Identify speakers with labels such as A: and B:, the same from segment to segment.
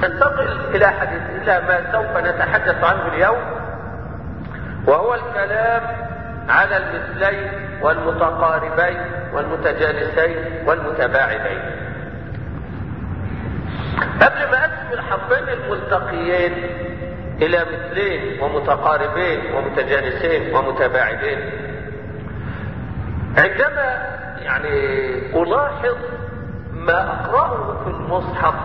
A: ننتقل الى حديث الى ما سوف نتحدث عنه اليوم وهو الكلام على المثلين والمتقاربين والمتجانسين والمتباعدين قبل ما اقسم الحرفين الملتقيين الى مثلين ومتقاربين ومتجانسين ومتباعدين عندما يعني الاحظ ما اقراه في المصحف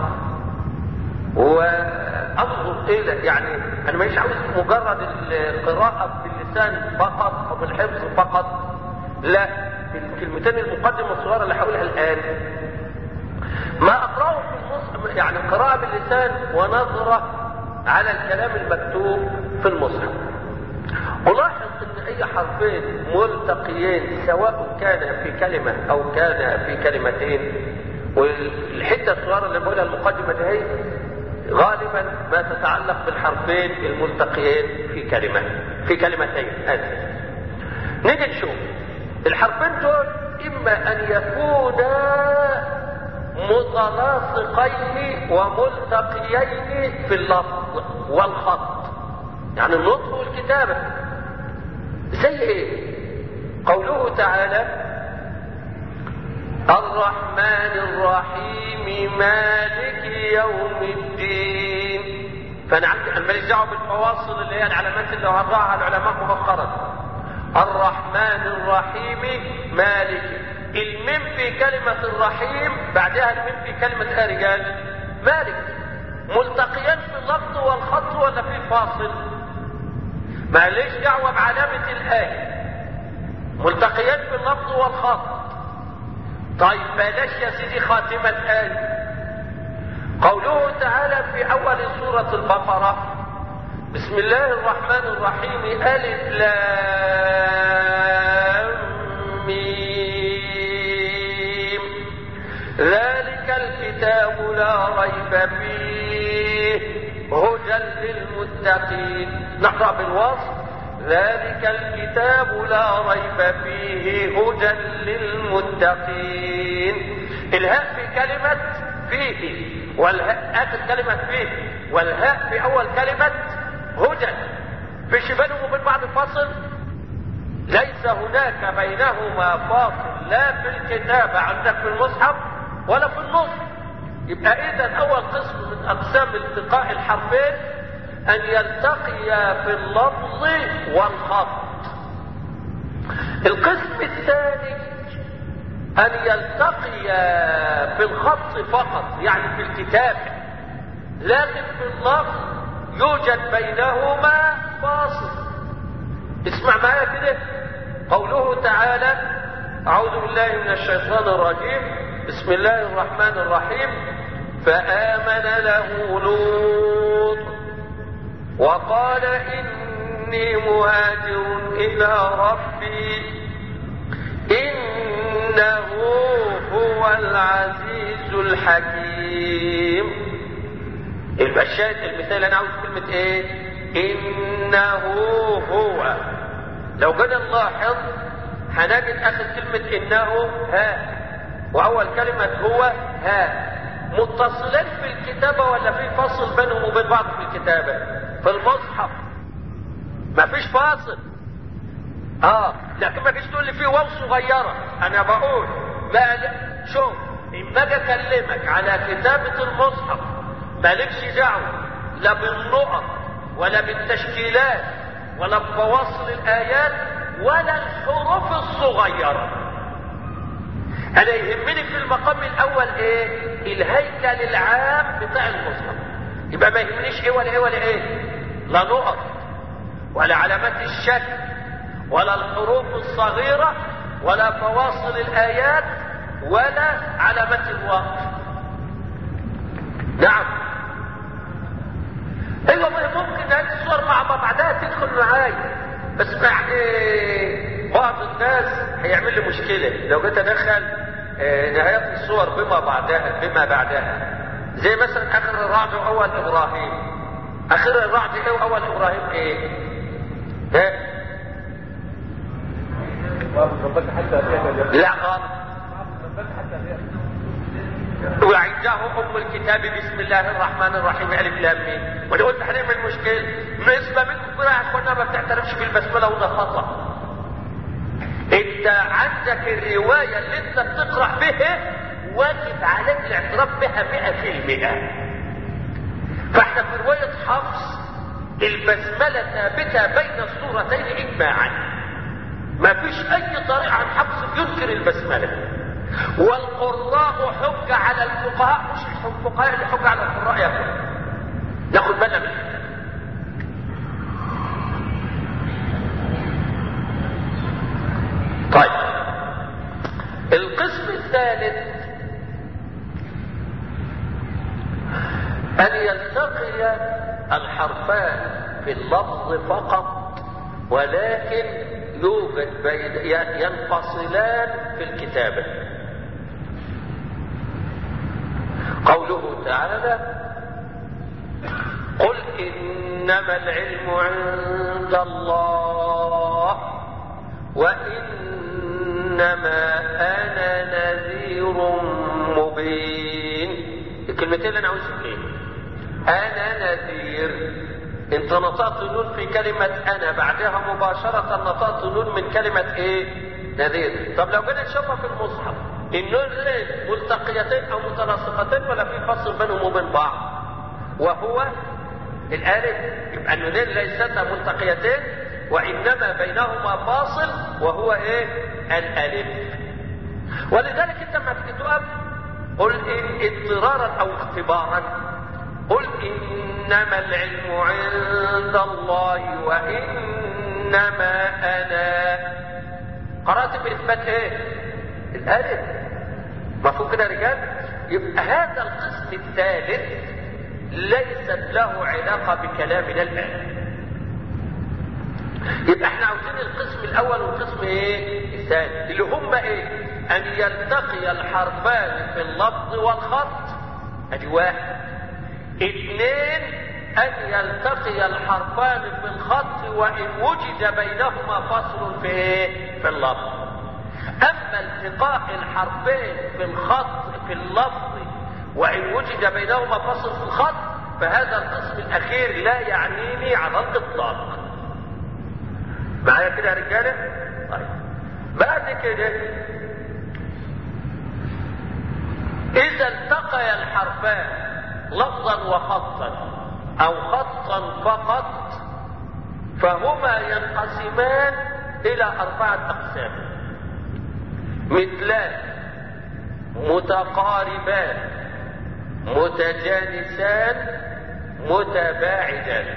A: وانظر الى يعني انا مش عاوز مجرد القراءه باللسان فقط او بالحفظ فقط لا الكلمتين المقدمه الصغيره اللي هقولها الان ما اقراه في المصحف يعني قراءه باللسان ونظره على الكلام المكتوب في المصحف الاحظ ان اي حرفين ملتقيين سواء كان في كلمه او كان في كلمتين والحته الصغيره اللي بقولها المقدمه دي هي غالبا ما تتعلق بالحرفين الملتقيين في كلمة في كلمتين آسف نيجي نشوف الحرفين دول إما أن يكونا متلاصقين وملتقيين في اللفظ والخط يعني النطق والكتابة زي ايه قوله تعالى الرحمن الرحيم مالك يوم الدين فانا عندي انا ماليش دعوه بالفواصل اللي هي العلامات اللي وضعها العلماء مؤخرا الرحمن الرحيم مالك الميم في كلمة الرحيم بعدها الميم في كلمة ايه رجال مالك ملتقيان في اللفظ والخط ولا في فاصل ماليش دعوة بعلامة الآية ملتقيان في اللفظ والخط طيب بلاش يا سيدي خاتمة آية قوله تعالى في أول سورة البقرة بسم الله الرحمن الرحيم ألف لام ميم ذلك الكتاب لا ريب فيه هدى للمتقين نقرأ بالوصف ذلك الكتاب لا ريب فيه هدى للمتقين الهاء في كلمة فيه والهاء آخر كلمة فيه والهاء في أول كلمة هدى في بينهم وبين بعض فاصل ليس هناك بينهما فاصل لا في الكتابة عندك في المصحف ولا في النص يبقى إذا أول قسم من أقسام التقاء الحرفين أن يلتقيا في اللفظ والخط القسم الثاني أن يلتقيا في الخط فقط يعني في الكتابة لكن في اللفظ يوجد بينهما فاصل اسمع معايا كده قوله تعالى أعوذ بالله من الشيطان الرجيم بسم الله الرحمن الرحيم فآمن له لوط وقال إني مهاجر إلى ربي إنه هو العزيز الحكيم البشات المثال أنا عاوز كلمة إيه إنه هو لو جينا نلاحظ هنجد آخر كلمة إنه ها وأول كلمة هو ها متصلين في الكتابة ولا في فصل بينهم وبين بعض في الكتابة في المصحف ما فيش فاصل اه لكن ما فيش تقول لي في واو صغيرة انا بقول ما شوف اما اجي اكلمك على كتابة المصحف مالكش دعوة لا بالنقط ولا بالتشكيلات ولا بفواصل الايات ولا الحروف الصغيره انا يهمني في المقام الاول ايه الهيكل العام بتاع المصحف يبقى ما يهمنيش ايه ولا ايه ولا ايه لا نقط ولا علامات الشك ولا الحروف الصغيرة ولا فواصل الايات ولا علامات الوقت نعم ايوه ممكن هذه الصور مع بعضها تدخل معايا بس يعني بعض الناس هيعمل لي مشكلة لو جيت ادخل نهايات الصور بما بعدها بما بعدها زي مثلا اخر الرعد واول ابراهيم اخر الرعد ايه واول ابراهيم ايه ها لا غلط عنده ام الكتاب بسم الله الرحمن الرحيم الف لام ميم وانا قلت هنعمل مشكله نسبه منكم كده يا اخوانا ما بتعترفش بالبسمله وده خطا انت عندك الروايه اللي انت بتقرا بها واجب عليك الاعتراف بها 100% فاحنا في روايه حفص البسمله ثابته بين السورتين اجماعا ما فيش اي طريق عن حفص ينكر البسمله والقراء حجة على الفقهاء مش الفقهاء اللي حجة على القراء يا اخوان ناخد بالنا من طيب القسم الثالث أن يلتقي الحرفان في اللفظ فقط ولكن يوجد بين ينفصلان في الكتابة قوله تعالى قل إنما العلم عند الله وإنما أنا نذير مبين الكلمتين اللي أنا عاوزهم إيه؟ أنا نذير انت نطقت نون في كلمة انا بعدها مباشرة نطقت نون من كلمة ايه نذير طب لو جينا نشوفها في المصحف النون ليه ملتقيتين او متلاصقتين ولا في فصل بينهم وبين بعض وهو الالف يبقى النونين ليستا ملتقيتين وانما بينهما فاصل وهو ايه الالف ولذلك انت لما تيجي تقف قل ان اضطرارا او اختبارا قل انما العلم عند الله وانما انا قرات باثبات ايه الالف مفهوم كده يا رجال يبقى هذا القسم الثالث ليست له علاقه بكلامنا الان يبقى احنا عاوزين القسم الاول والقسم ايه الثاني اللي هم ايه ان يلتقي الحرفان في اللفظ والخط ادي واحد اثنين ان يلتقي الحرفان في الخط وان وجد بينهما فصل في ايه في اللفظ اما التقاء الحرفين في الخط في اللفظ وان وجد بينهما فصل في الخط فهذا القسم الاخير لا يعنيني على الاطلاق معايا كده يا رجاله طيب بعد كده اذا التقي الحرفان لفظا وخطا او خطا فقط فهما ينقسمان الى اربعه اقسام مثلان متقاربان متجانسان متباعدان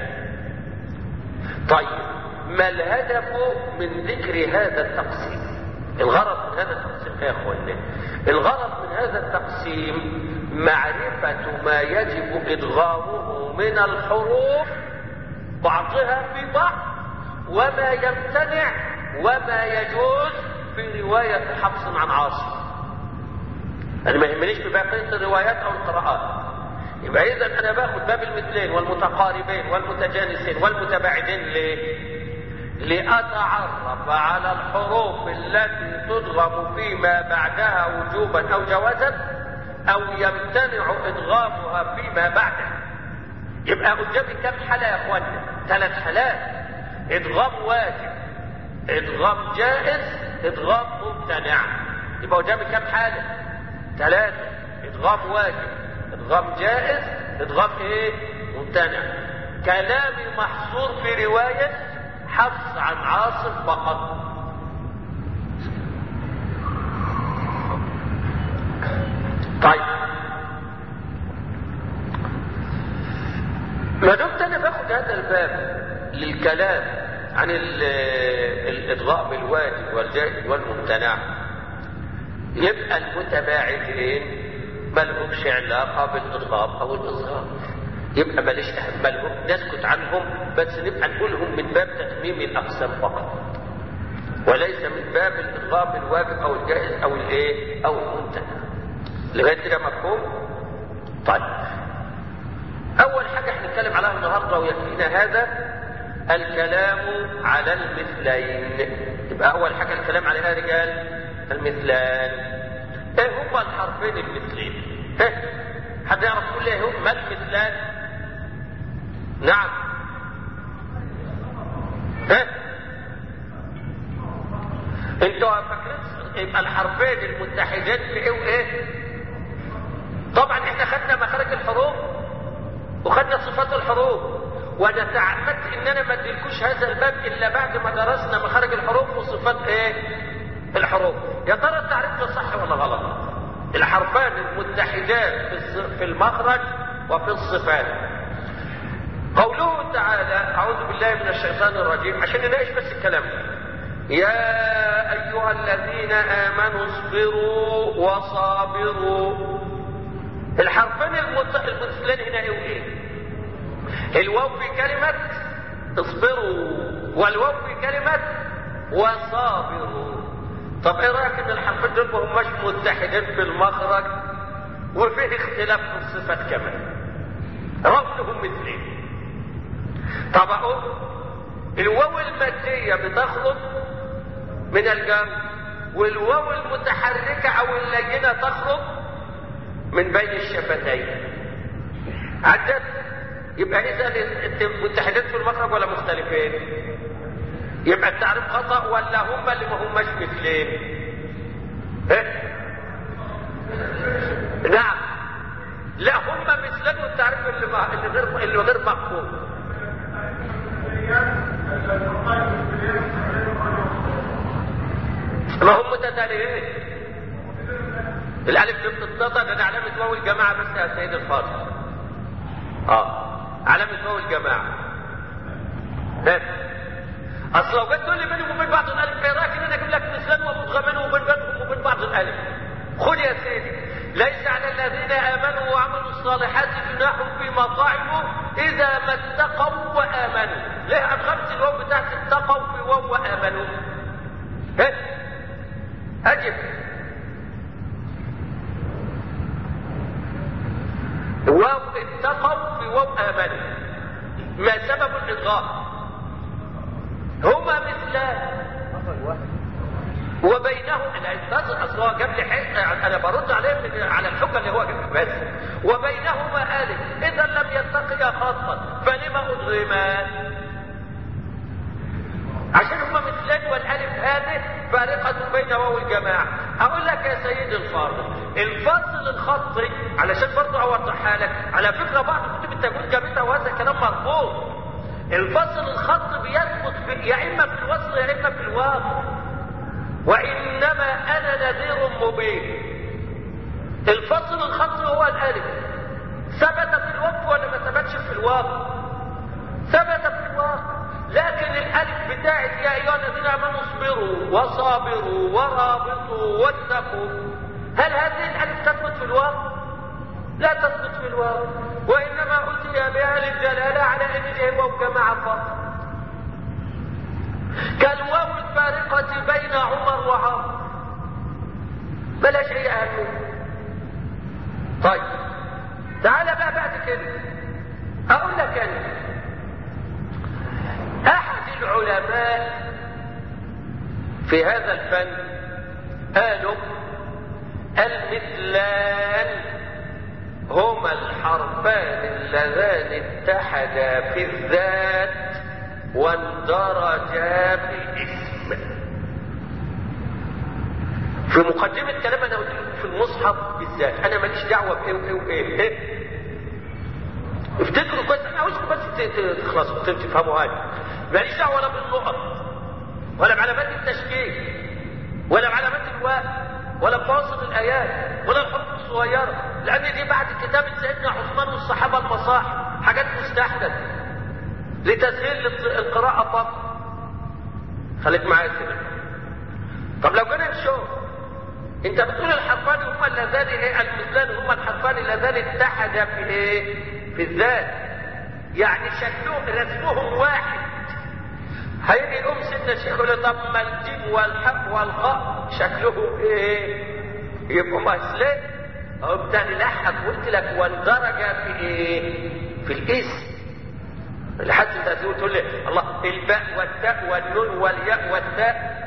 A: طيب ما الهدف من ذكر هذا التقسيم الغرض من هذا التقسيم يا اخوانا الغرض من هذا التقسيم معرفة ما يجب إدغامه من الحروف بعضها في بعض وما يمتنع وما يجوز في رواية حفص عن عاصم أنا ما يهمنيش في بقية الروايات أو القراءات يبقى إذا أنا باخد باب المثلين والمتقاربين والمتجانسين والمتباعدين ليه؟ لأتعرف على الحروف التي تدغم فيما بعدها وجوبا أو جوازا أو يمتنع إدغامها فيما بعدها يبقى قدامي كم حالة يا إخوانا؟ ثلاث حالات إدغام واجب إدغام جائز إدغام ممتنع يبقى قدامي كم حالة؟ ثلاثة إدغام واجب إدغام جائز إدغام إيه؟ ممتنع كلامي محصور في رواية حفص عن عاصم فقط طيب ما دمت انا باخد هذا الباب للكلام عن الادغاء بالواجب والجائز والممتنع يبقى المتباعدين ما لهمش علاقه بالادغام او الاظهار يبقى ماليش اهملهم نسكت عنهم بس نبقى نقولهم من باب تتميم الاقسام فقط وليس من باب الادغام الواجب او الجائز او الايه او الممتنع لغايه كده مفهوم طيب اول حاجه هنتكلم عليها النهارده ويكفينا هذا الكلام على المثلين يبقى اول حاجه الكلام عليها رجال المثلان ايه هما الحرفين المثلين ايه حد يعرف يقول لي هو ما المثلان نعم ها انتوا فاكرين يبقى الحرفين المتحدين في ايه وايه طبعا احنا خدنا مخارج الحروف وخدنا صفات الحروف وانا تعمدت ان انا ما اديلكوش هذا الباب الا بعد ما درسنا مخارج الحروف وصفات ايه الحروف يا ترى التعريف ده صح ولا غلط الحرفان المتحدان في في المخرج وفي الصفات قوله تعالى اعوذ بالله من الشيطان الرجيم عشان نناقش بس الكلام يا ايها الذين امنوا اصبروا وصابروا الحرفين المثلين هنا ايه وايه الواو في كلمة اصبروا والواو في كلمة وصابروا طب ايه رايك ان الحرفين دول ما هماش متحدين في المخرج وفيه اختلاف في الصفات كمان رغم مثلين طب اهو الواو المادية بتخرج من الجمع والواو المتحركة او اللينة تخرج من بين الشفتين عدت يبقى اذا متحدين في المخرج ولا مختلفين يبقى التعريف خطا ولا هم اللي ما هماش مثلين إيه؟ نعم لا هم مثلين والتعريف اللي, ما... اللي غير اللي غير مفهوم ما هم متتاليين الالف جبت التطا ده علامه واو الجماعه بس يا سيد الفاضل اه علامه واو الجماعه بس اصل لو جيت تقول لي بيني وبين بعض الالف ايه رايك ان انا اجيب لك مثلان ومدغمين وبين بينهم وبين بعض الالف خد يا سيدي ليس على الذين امنوا وعملوا الصالحات جناح فيما طعموا اذا ما اتقوا وامنوا ليه ادخلت الواو بتاعت اتقوا في واو وامنوا ها اجب واو اتقوا في واو امنوا ما سبب الادغام هما مثلان وبينهم انا انتظر اصل هو جاب لي حته انا برد عليه من على الحجه اللي هو جاب بس وبينهما الف اذا لم يتقيا خاصه فلما ادغما عشان هما مثلان والالف هذه فارقه بين واو الجماعه اقول لك يا سيدي الفاضل الفصل الخطي علشان برضه اوضحها لك على فكره بعض كتب التجويد جابتها وهذا كلام مرفوض الفصل الخط بيثبت في يا اما في الوصل يا اما في الواو وانما انا نذير مبين الفصل الخط هو الالف ثبت في الوقف ولا ما ثبتش في الواو ثبت في الواو لكن الالف بتاعت يا ايها الذين امنوا اصبروا وصابروا ورابطوا واتقوا هل هذه الالف تثبت في الواو لا تثبت في الواو وانما اتي بها للدلاله على ان هي واو جماعه فقط كالواو الفارقة بين عمر وعمر بلاش اي اهمية طيب تعال بقى بعد كده اقول لك انا احد العلماء في هذا الفن قالوا المثلان هما الحرفان اللذان اتحدا في الذات واندرجا في الاسم في مقدمة كلام انا قلت لكم في المصحف بالذات انا ماليش دعوة بايه وايه وايه إيه؟ افتكروا كويس انا عاوزكم بس تخلصوا تفهموا هذا ماليش دعوة ولا بالنقط ولا بعلامات التشكيل ولا بعلامات الواء ولا بفواصل الايات ولا الحروف الصغيرة لان دي بعد كتابة سيدنا عثمان والصحابة المصاحف حاجات مستحدثة لتسهيل القراءة فقط خليك معايا كده طب لو جينا نشوف انت بتقول الحرفان هما اللذان ايه المثلان هما الحرفان اللذان اتحدا في ايه في الذات يعني شكلهم رسمهم واحد هيجي يقوم سيدنا الشيخ يقول طب ما الجيم والحق والخاء شكلهم ايه يبقوا مثلين اهو بتاني لحق قلت لك واندرج في ايه في الاسم لحد انت تقول لي الله الباء والتاء والنون والياء والتاء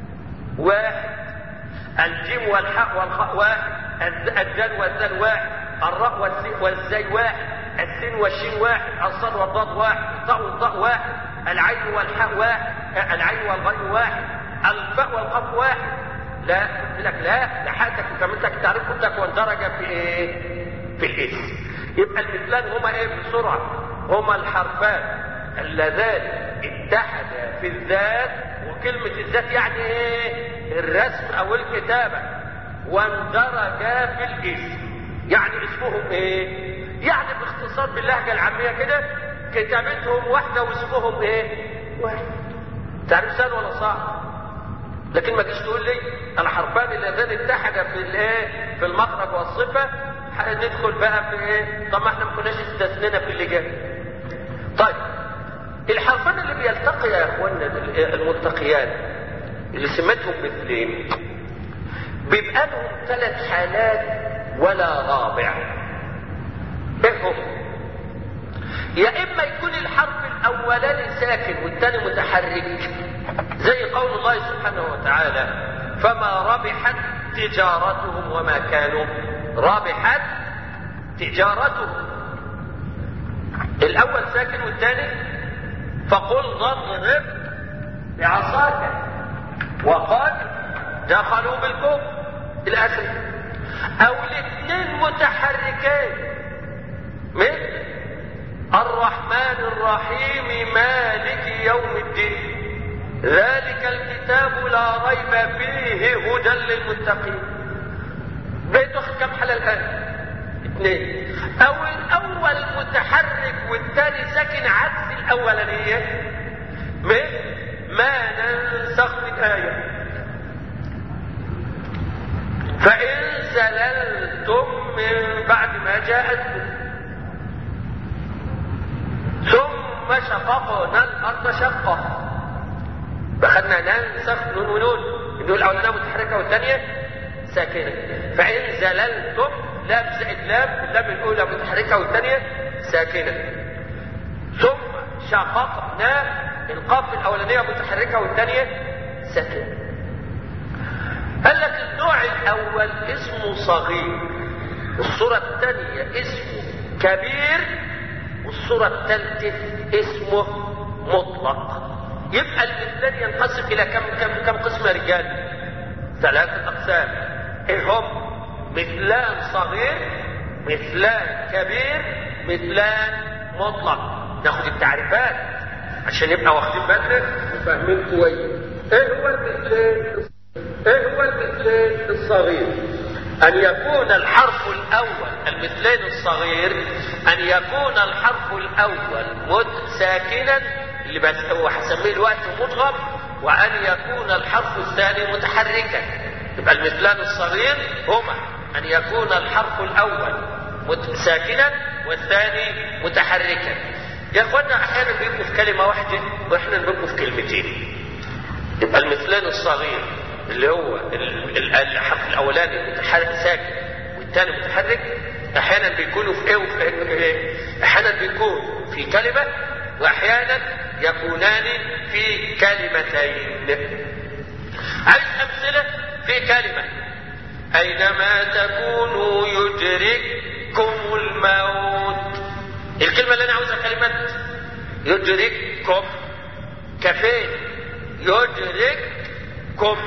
A: واحد الجيم والحاء والخاء واحد الدال والذال واحد الراء والزي واحد السين والشين واحد الصاد والضاد واحد الطاء والضاء واحد العين والحاء واحد العين والغين واحد الفاء والقاف واحد لا قلت لك لا ده حاجتك وكملتك التعريف كلك واندرج في ايه؟ في الاسم يبقى المثلان هما ايه بسرعه؟ هما الحرفان اللذان اتحدا في الذات وكلمة الذات يعني ايه؟ الرسم او الكتابة واندرجا في الاسم يعني اسمهم ايه؟ يعني باختصار باللهجة العامية كده كتابتهم واحدة واسمهم ايه؟ واحد تعرف سهل ولا صعب؟ لكن ما تجيش تقول لي الحرفان اللذان اتحدا في الايه؟ في المخرج والصفة ندخل بقى في ايه؟ طب ما احنا ما كناش استثنينا في اللي جاي. طيب الحرفان اللي بيلتقي يا اخوانا الملتقيان اللي سمتهم مثلين بيبقى لهم ثلاث حالات ولا رابع ايه هم يا اما يكون الحرف الاولاني ساكن والثاني متحرك زي قول الله سبحانه وتعالى فما ربحت تجارتهم وما كانوا رابحت تجارتهم الاول ساكن والثاني فقل ضرب بعصاك وقد دخلوا بالكفر الاسد او الاثنين متحركين مثل الرحمن الرحيم مالك يوم الدين ذلك الكتاب لا ريب فيه هدى للمتقين بقيت واخد كم حالة الآن؟ اثنين أو الأول متحرك والثاني ساكن عكس الأولانية مثل ما ننسخ من آية فإن زللتم من بعد ما جاءتكم ثم شققنا الأرض شقة فخدنا ننسخ نون ونون النون الأولانية متحركة والثانية ساكنة فإن زللتم لام زائد لام اللام الأولى متحركة والثانية ساكنة ثم شققنا القاف الأولانية متحركة والثانية ساكنة قال لك النوع الأول اسمه صغير الصورة الثانية اسمه كبير والصورة الثالثة اسمه مطلق يبقى المثلان ينقسم إلى كم كم كم قسم يا رجال؟ ثلاثة أقسام إيه هم؟ مثلان صغير مثلان كبير مثلان مطلق ناخد التعريفات عشان يبقى واخدين بالنا وفاهمين كويس ايه هو المثلان ايه هو المثلان الصغير ان يكون الحرف الاول المثلين الصغير ان يكون الحرف الاول مد ساكنا اللي بس هو هسميه الوقت مدغم وان يكون الحرف الثاني متحركا يبقى المثلان الصغير هما ان يكون الحرف الاول ساكنا والثاني متحركا يا اخوانا احيانا بيبقوا في كلمه واحده واحنا بيبقوا في كلمتين يبقى المثلان الصغير اللي هو الحرف الاولاني متحرك ساكن والثاني متحرك احيانا بيكونوا في ايه وفي ايه احيانا بيكون في كلمه واحيانا يكونان في كلمتين عايز امثله في كلمه اينما تكونوا يدرككم الموت الكلمه اللي انا عاوزها كلمه يدرككم كفين يدرككم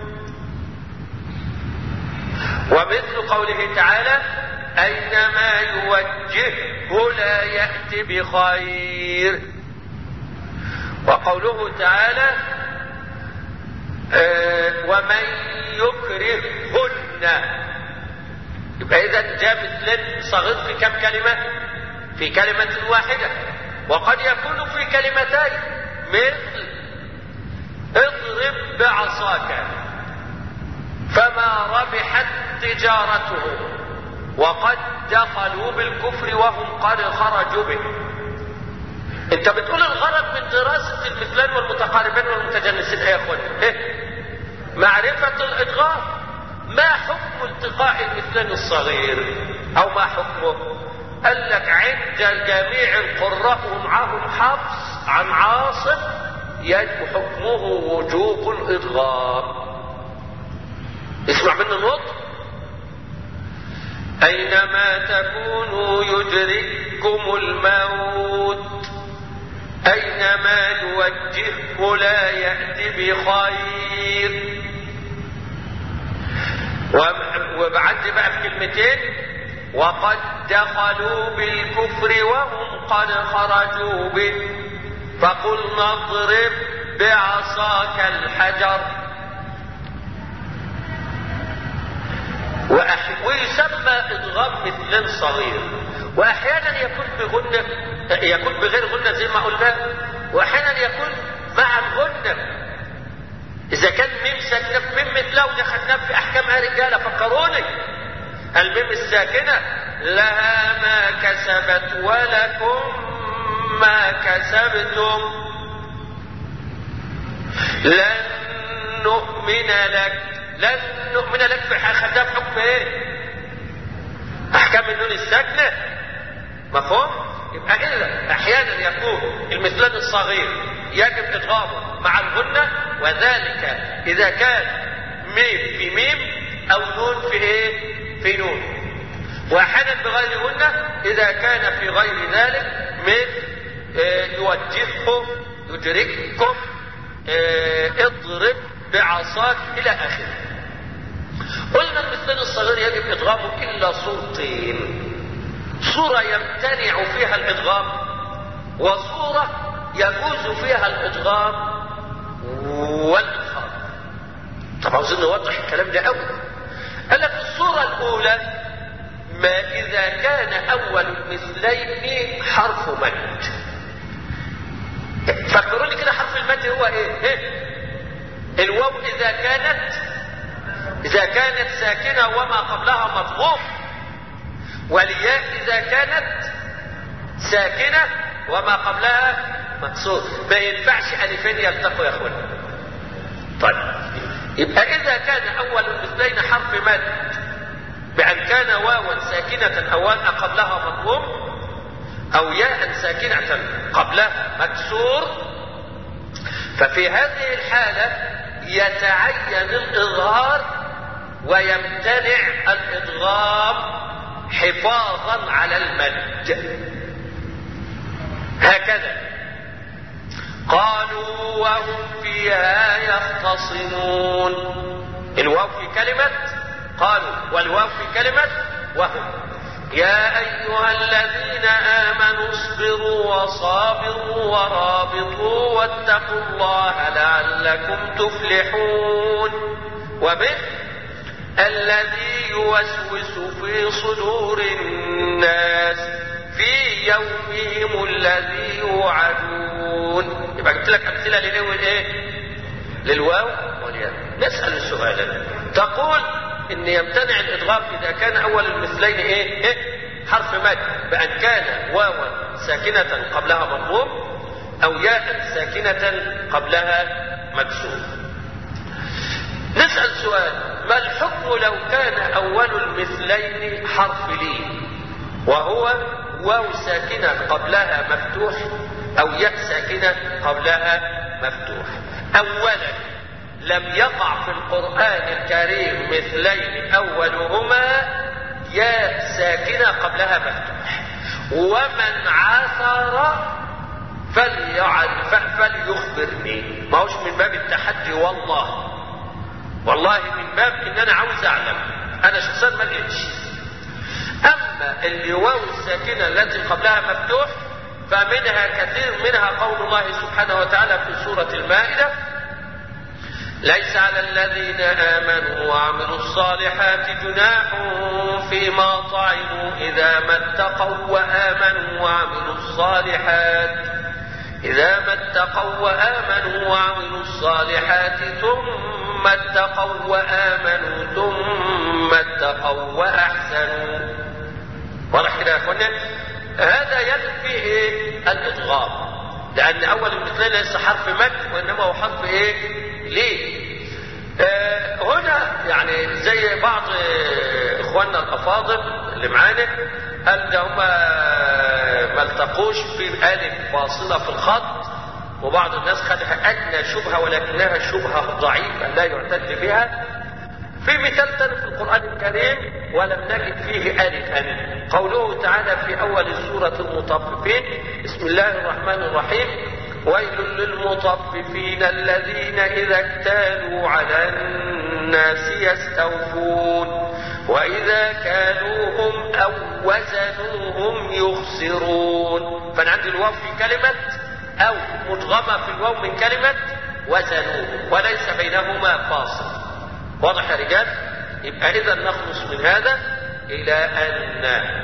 A: ومثل قوله تعالى أينما يوجهه لا يأتي بخير وقوله تعالى آه ومن يكرههن يبقى إذا جاء مثل صغير في كم كلمة؟ في كلمة واحدة وقد يكون في كلمتين مثل اضرب بعصاك فما ربحت تجارتهم وقد دخلوا بالكفر وهم قد خرجوا به انت بتقول الغرض من دراسة المثلان والمتقاربين والمتجانسين ايه يا اخوان ايه معرفة الادغام ما حكم التقاء المثلان الصغير او ما حكمه قال لك عند جميع القراء ومعهم حفص عن عاصم يجب حكمه وجوب الادغام اسمع مني النطق أينما تكونوا يدرككم الموت أينما يوجهه لا يأتي بخير وبعد بقى في كلمتين وقد دخلوا بالكفر وهم قد خرجوا به فقلنا اضرب بعصاك الحجر ويسمى ادغام مثل صغير واحيانا يكون بغنة يكون بغير غنة زي ما قلنا واحيانا يكون مع الغنة اذا كان ميم ساكنة ميم مثله ودي خدناه في احكام رجالة فكروني الميم الساكنة لها ما كسبت ولكم ما كسبتم لن نؤمن لك لن نؤمن لك في خدام حكم ايه احكام النون الساكنه مفهوم يبقى اذا احيانا يكون المثلان الصغير يجب ادغامه مع الغنه وذلك اذا كان ميم في ميم او نون في ايه في نون واحيانا بغير غنه اذا كان في غير ذلك مثل إيه يوجهكم يدرككم إيه اضرب بعصاك الى اخره قلنا المثلين الصغير يجب ادغامه الا صورتين صورة يمتنع فيها الادغام وصورة يجوز فيها الادغام والادغام طب عاوزين نوضح الكلام ده قوي قال لك الصورة الاولى ما اذا كان اول المثلين حرف مد فكروا لي كده حرف المد هو ايه, إيه؟ الواو اذا كانت اذا كانت ساكنه وما قبلها مضغوط والياء اذا كانت ساكنه وما قبلها مكسور ما ينفعش الفين يلتقوا يا اخوانا طيب يبقى اذا كان اول المثلين حرف مد بان كان واوا ساكنه او واء قبلها مضموم او ياء ساكنه قبلها مكسور ففي هذه الحاله يتعين الإظهار ويمتنع الإدغام حفاظا على المد هكذا قالوا وهم فيها يختصمون الواو في كلمة قالوا والواو في كلمة وهم يا أيها الذين آمنوا اصبروا وصابروا ورابطوا واتقوا الله لعلكم تفلحون وبه الذي يوسوس في صدور الناس في يومهم الذي يوعدون يبقى جبت لك أمثلة للواو إيه؟ للواو والياء نسأل السؤال تقول ان يمتنع الادغام اذا كان اول المثلين ايه, إيه؟ حرف مد بان كان واوا ساكنة قبلها مضموم او ياء ساكنة قبلها مكسور نسأل سؤال ما الحكم لو كان اول المثلين حرف لين وهو واو ساكنة قبلها مفتوح او ياء ساكنة قبلها مفتوح اولا لم يقع في القرآن الكريم مثلين أولهما يا ساكنة قبلها مفتوح ومن عثر فليخبرني ما هوش من باب التحدي والله والله من باب ان انا عاوز اعلم انا شخصيا ما لقيتش اما اللي واو الساكنه التي قبلها مفتوح فمنها كثير منها قول الله سبحانه وتعالى في سوره المائده ليس على الذين آمنوا وعملوا الصالحات جناح فيما طعموا إذا ما اتقوا وآمنوا وعملوا الصالحات إذا ما اتقوا وآمنوا وعملوا الصالحات ثم اتقوا وآمنوا ثم اتقوا وأحسنوا واضح كده يا اخوانا هذا ينفي ايه الادغام لان اول المثلين ليس حرف مد وانما هو حرف ايه ليه آه هنا يعني زي بعض آه اخواننا الافاضل اللي معانا قال ده هما ما التقوش في الف فاصله في الخط وبعض الناس خدها ادنى شبهه ولكنها شبهه ضعيفه لا يعتد بها في مثال ثاني في القرآن الكريم ولم نجد فيه ألفا قوله تعالى في أول سورة المطففين بسم الله الرحمن الرحيم ويل للمطففين الذين إذا اكتالوا على الناس يستوفون وإذا كالوهم أو وزنوهم يخسرون فأنا عندي الواو في كلمة أو مدغمة في الواو من كلمة وزنوه وليس بينهما فاصل واضح يا رجال يبقى إذا نخلص من هذا إلى أن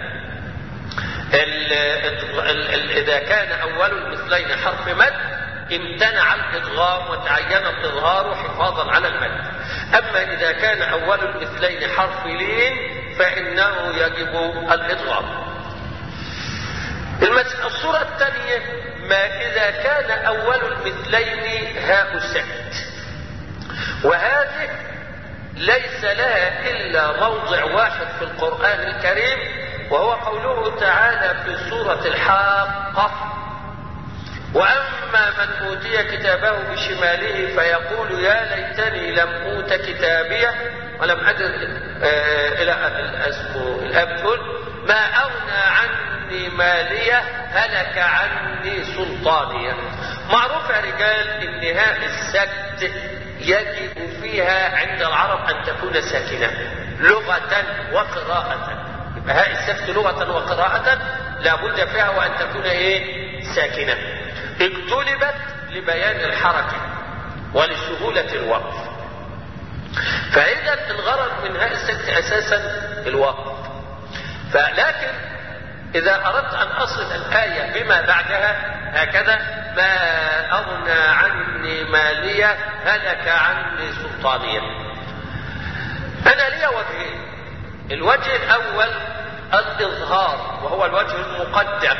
A: ال ال ال إذا كان أول المثلين حرف مد امتنع الإدغام وتعين الإظهار حفاظا على المد أما إذا كان أول المثلين حرف لين فإنه يجب الإدغام الصورة الثانية ما إذا كان أول المثلين هاء سكت وهذه ليس لها إلا موضع واحد في القرآن الكريم وهو قوله تعالى في سورة الحاقة وأما من أوتي كتابه بشماله فيقول يا ليتني لم أوت كتابيه ولم أدر آه إلى اسمه الأب تقول ما أغنى عني مالية هلك عني سلطانية معروف يا رجال ان هاء السكت يجب فيها عند العرب ان تكون ساكنة لغة وقراءة يبقى هاء السكت لغة وقراءة لابد فيها وان تكون ايه ساكنة اقتلبت لبيان الحركة ولسهولة الوقف فإذا الغرض من هاء السكت أساسا الوقف فلكن إذا أردت أن أصل الآية بما بعدها هكذا ما أغنى عني مالية هلك عني سلطانية أنا لي وجهين الوجه الأول الإظهار وهو الوجه المقدم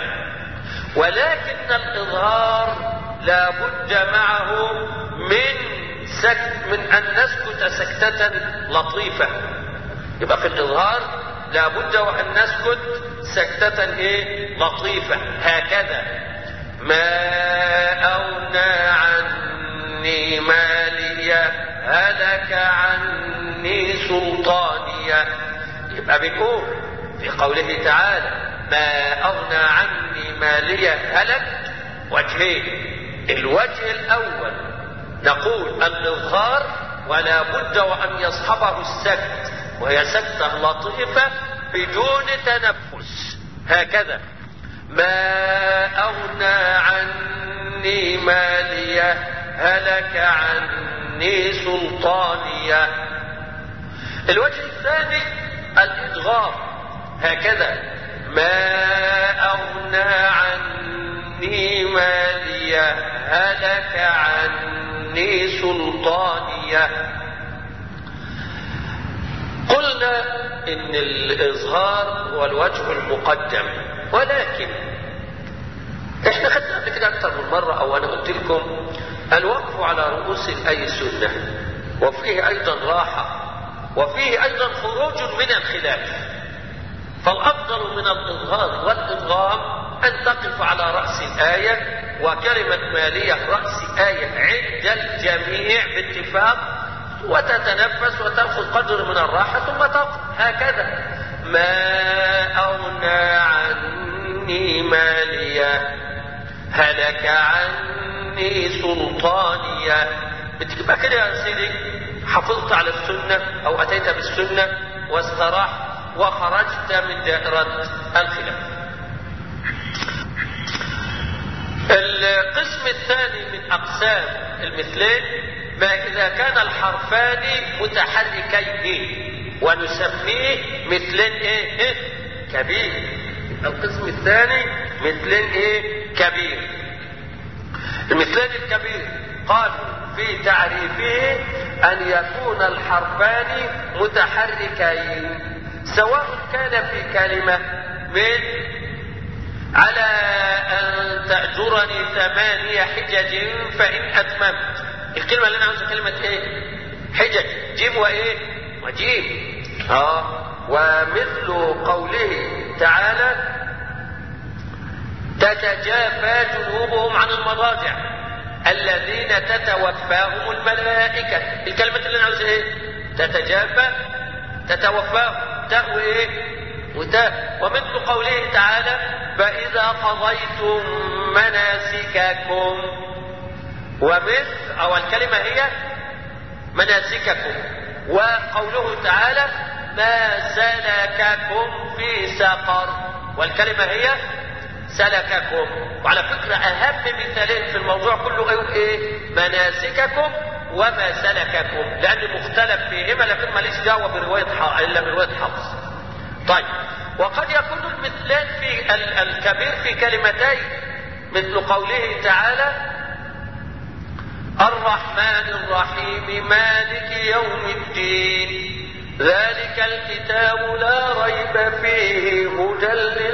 A: ولكن الإظهار لا بد معه من سكت من أن نسكت سكتة لطيفة يبقى في الإظهار لا بد وأن نسكت سكتة إيه لطيفة هكذا ما أغنى عني مالية هلك عني سلطانية يبقى بيقول في قوله تعالى ما أغنى عني مالية هلك وجهين الوجه الأول نقول الإظهار ولا بد وأن يصحبه السكت وهي سكتة لطيفة بدون تنفس هكذا ما أغنى عني مالية هلك عني سلطانية الوجه الثاني الإدغام هكذا ما أغنى عني مالية هلك عني سلطانية قلنا ان الاظهار هو الوجه المقدم ولكن احنا خدنا قبل كده اكتر من مرة او انا قلت لكم الوقف على رؤوس الاي سنة وفيه ايضا راحة وفيه ايضا خروج من الخلاف فالافضل من الاظهار والادغام ان تقف على رأس الاية وكلمة مالية رأس آية عند الجميع باتفاق وتتنفس وتأخذ قدر من الراحة ثم تقف هكذا ما أغنى عني مالية هلك عني سلطانية بتبقى كده يا سيدي حافظت على السنة أو أتيت بالسنة واستراح وخرجت من دائرة الخلاف القسم الثاني من أقسام المثلين ما إذا كان الحرفان متحركين ونسميه مثلين إيه, إيه؟ كبير القسم الثاني مثلين إيه كبير المثلين الكبير قالوا في تعريفه أن يكون الحرفان متحركين سواء كان في كلمة من على أن تأجرني ثمانية حجج فإن أتممت الكلمة اللي أنا عاوزها كلمة إيه؟ حجج جيم وإيه؟ وجيم آه ومثل قوله تعالى تتجافى جنوبهم عن المضاجع الذين تتوفاهم الملائكة الكلمة اللي أنا عاوزها إيه؟ تتجافى تتوفاه تاء وايه وتاء ومثل قوله تعالى فإذا قضيتم مناسككم ومثل أو الكلمة هي مناسككم وقوله تعالى ما سلككم في سقر والكلمة هي سلككم وعلى فكرة أهم مثالين في الموضوع كله يقول إيه مناسككم وما سلككم لأن مختلف فيهما لكن ماليش دعوة برواية إلا برواية حفص طيب وقد يكون المثلان في الكبير في كلمتين مثل قوله تعالى الرحمن الرحيم مالك يوم الدين ذلك الكتاب لا ريب فيه هدى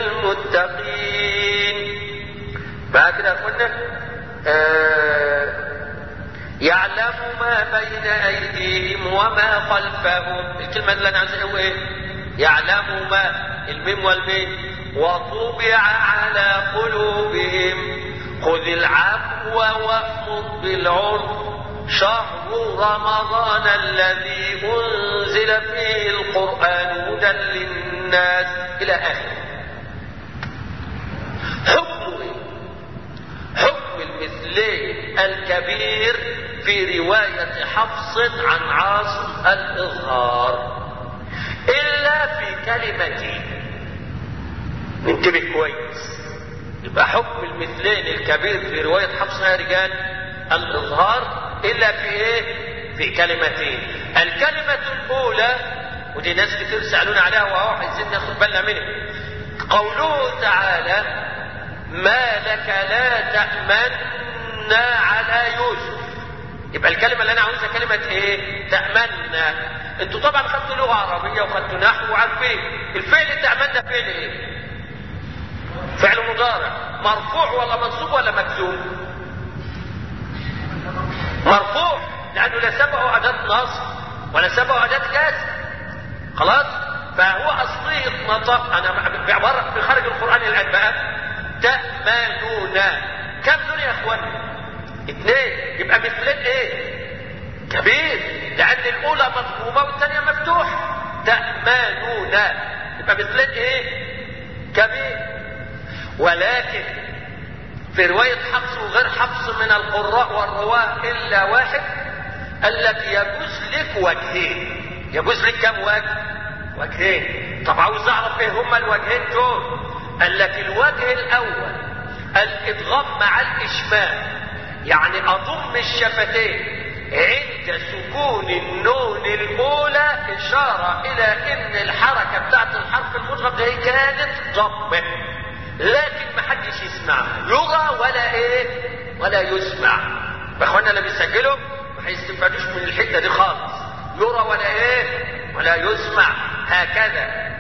A: للمتقين بعد كده قلنا آه يعلم ما بين ايديهم وما خلفهم الكلمه اللي انا عايز هو ايه يعلم ما الميم والميم وطبع على قلوبهم خذ العفو وامر بالعرف شهر رمضان الذي انزل فيه القران هدى للناس الى اخره حكم حكم المثلين الكبير في روايه حفص عن عاصم الاظهار الا في كلمتين ننتبه كويس يبقى حكم المثلين الكبير في رواية حفص يا رجال الإظهار إلا في إيه؟ في كلمتين الكلمة الأولى ودي ناس كتير سألونا عليها وهو عايزين ناخد بالنا منها قوله تعالى ما لك لا تأمنا على يوسف يبقى الكلمة اللي أنا عاوزها كلمة إيه؟ تأمنا أنتوا طبعا خدتوا لغة عربية وخدتوا نحو وعارفين الفعل تأمنا فعل إيه؟ فعل مضارع مرفوع ولا منصوب ولا مكتوب مرفوع لانه لا سبقه اداه نصب ولا سبقه اداه كسر خلاص فهو اصلي نطق انا بعباره في خارج القران الان بقى تامنون كم دول يا اخوانا اثنين يبقى مثلين ايه كبير لان الاولى مضمومه والثانيه مفتوحه تامنون يبقى مثلين ايه كبير ولكن في رواية حفص وغير حفص من القراء والرواة إلا واحد قال لك يجوز لك وجهين يجوز لك كم وجه؟ وجهين طب عاوز أعرف إيه هما الوجهين دول؟ قال لك الوجه الأول الإدغام مع الإشمام يعني أضم الشفتين عند سكون النون الأولى إشارة إلى إن الحركة بتاعت الحرف المدغم ده كانت ضمة لكن ما حدش يسمعها يرى ولا ايه ولا يسمع اخوانا اللي بيسجلوا ما هيستفادوش من الحته دي خالص يرى ولا ايه ولا يسمع هكذا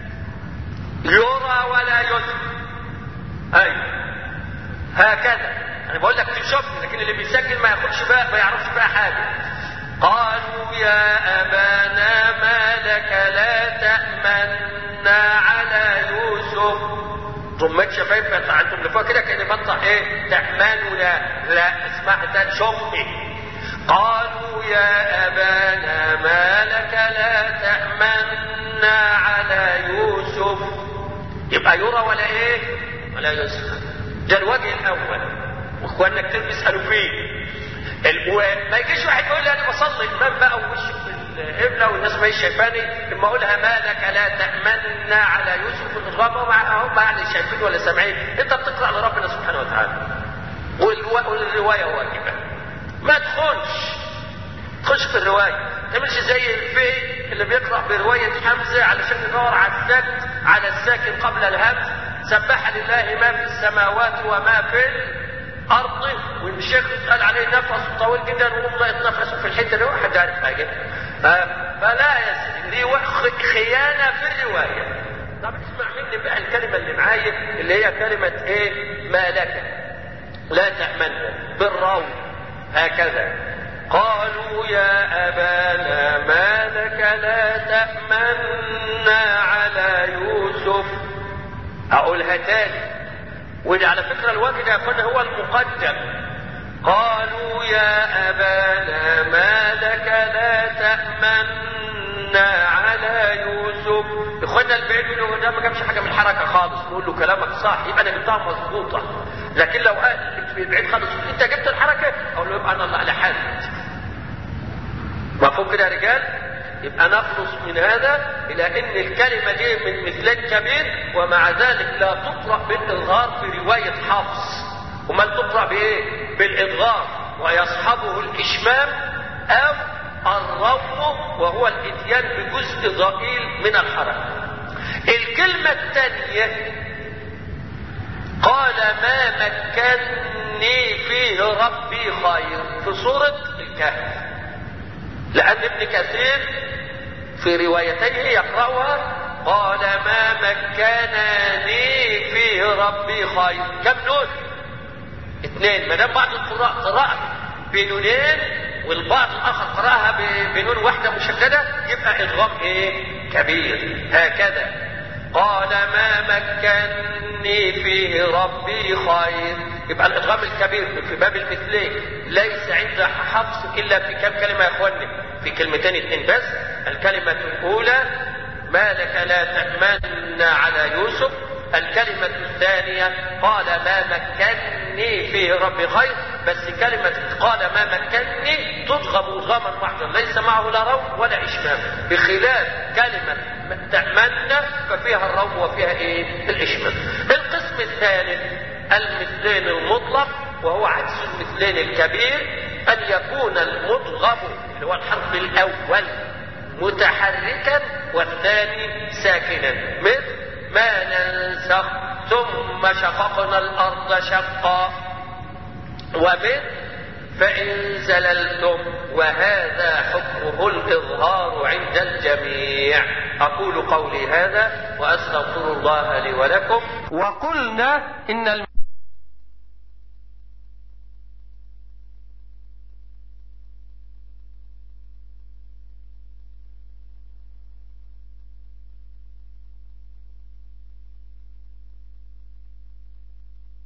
A: يرى ولا يسمع ايوه هكذا انا بقول لك تشوفني لكن اللي بيسجل ما ياخدش بقى ما يعرفش بقى حاجه قالوا يا ابانا ما لك لا تامنا على يوسف ضمت شفايف انتم اللي فوق كده كان بنطق ايه تأمنوا لا لا اسمع ده شمي قالوا يا ابانا ما لك لا تأمنا على يوسف يبقى يرى ولا ايه ولا يسمع ده الوجه الاول واخواننا كتير بيسالوا فيه ما يجيش واحد يقول لي انا بصلي امام بقى ووشي في القبله والناس ما هي شايفاني اما اقولها ما لك لا تامنا على يوسف الغابه هم يعني شايفين ولا سامعين انت بتقرا لربنا سبحانه وتعالى والروايه واجبه ما تخونش تخش في الروايه تعملش زي الفي اللي بيقرا بروايه حمزه علشان يدور على السكت على الساكن قبل الهمز سبح لله ما في السماوات وما في الارض والشيخ قال عليه نفس طويل جدا وهم لا يتنفسوا في الحته دي واحد عارف حاجه فلا يا خيانه في الروايه طب اسمع مني بقى الكلمه اللي معايا اللي هي كلمه ايه ما لك لا تامن بالروض هكذا قالوا يا ابانا ما لك لا تامنا على يوسف اقولها تاني وده على فكره الوجه ده يكون هو المقدم قالوا يا ابانا ما لك لا تامنا على يوسف اخوانا البعيد منه ده ما جابش حاجه من الحركه خالص نقول له كلامك صح يبقى انا جبتها مظبوطه لكن لو قال بعيد خالص انت جبت الحركه اقول له يبقى انا الله لحنت مفهوم كده يا رجال يبقى نخلص من هذا الى ان الكلمه دي من مثلين كبير ومع ذلك لا تقرا بالاظهار في روايه حفص امال تقرا بايه بالادغام ويصحبه الاشمام او الروم وهو الاتيان بجزء ضئيل من الحركه الكلمه الثانيه قال ما مكني فيه ربي خير في سوره الكهف لان ابن كثير في روايتيه يقرأها قال ما مكنني فيه ربي خير كم نون اثنين ما دام بعض القراء قراءة بنونين والبعض الاخر قراها بنون واحدة مشددة يبقى ادغام ايه كبير هكذا قال ما مكنني فيه ربي خير يبقى الادغام الكبير في باب المثلين ليس عند حفص الا في كم كلمه يا اخواني في كلمتين اتنين بس الكلمه الاولى ما لك لا تامن على يوسف الكلمة الثانية قال ما مكني فيه ربي خير بس كلمة قال ما مكني تضغم ضغما واحدا ليس معه لا روم ولا إشمام بخلاف كلمة تأمن ففيها الروم وفيها إيه الإشمام القسم الثالث المثلين المطلق وهو عكس المثلين الكبير أن يكون المضغم اللي هو الحرف الأول متحركا والثاني ساكنا مثل ما ننسخ ثم شققنا الأرض شقا ومثل فإن زللتم وهذا حكمه الإظهار عند الجميع أقول قولي هذا وأستغفر الله لي ولكم وقلنا إن